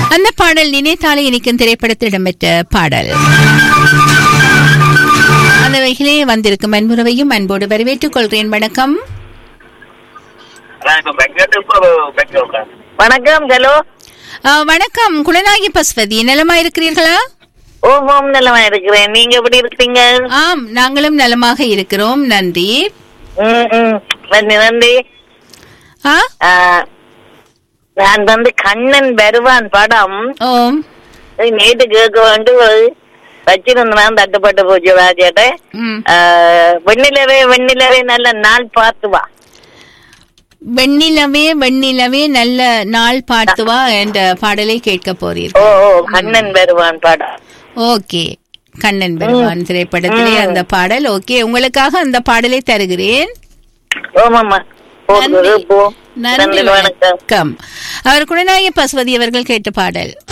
அந்த பாடல் நினைத்தாலே இனிக்கும் திரைப்படத்தில் இடம்பெற்ற பாடல் அந்த வகையிலே வந்திருக்கும் அன்புறவையும் அன்போடு வரவேற்றுக் கொள்கிறேன் வணக்கம் வணக்கம் ஹலோ ஆ, வணக்கம் குணநாயகி பஸ்வதி நலமா இருக்கிறீர்களா ஓம் ஓம் நல்லமா இருக்கிறேன் நீங்க எப்படி இருக்கீங்க ஆம் நாங்களும் நலமாக இருக்கிறோம் நன்றி ம், ம். நன்றி நன்றி ஆ ஆ, நான் வந்து கண்ணன் வருவான் படம் ஓம் அது நேற்று கேட்க வேண்டும் வச்சிருந்தான் தட்டுப்பட்டு போச்சு ராஜேட்ட ம். வெண்ணிலவே வெண்ணிலவே நல்ல நாள் பார்த்து வா வெண்ணிலவே வெண்ணிலவே நல்ல நாள் பார்த்து வா என்ற பாடலை கேட்க போறீர்கள் ஓ ஓ கண்ணன் வருவான் படம் ஓகே கண்ணன் பெருமான் திரைப்படத்திலே அந்த பாடல் ஓகே உங்களுக்காக அந்த பாடலை தருகிறேன் ஓமாம்மா நன்றி. போ நன்றி நன்றி வணக்கம் வணக்கம் அவர் குணநாயக பசுவதி அவர்கள் கேட்ட பாடல்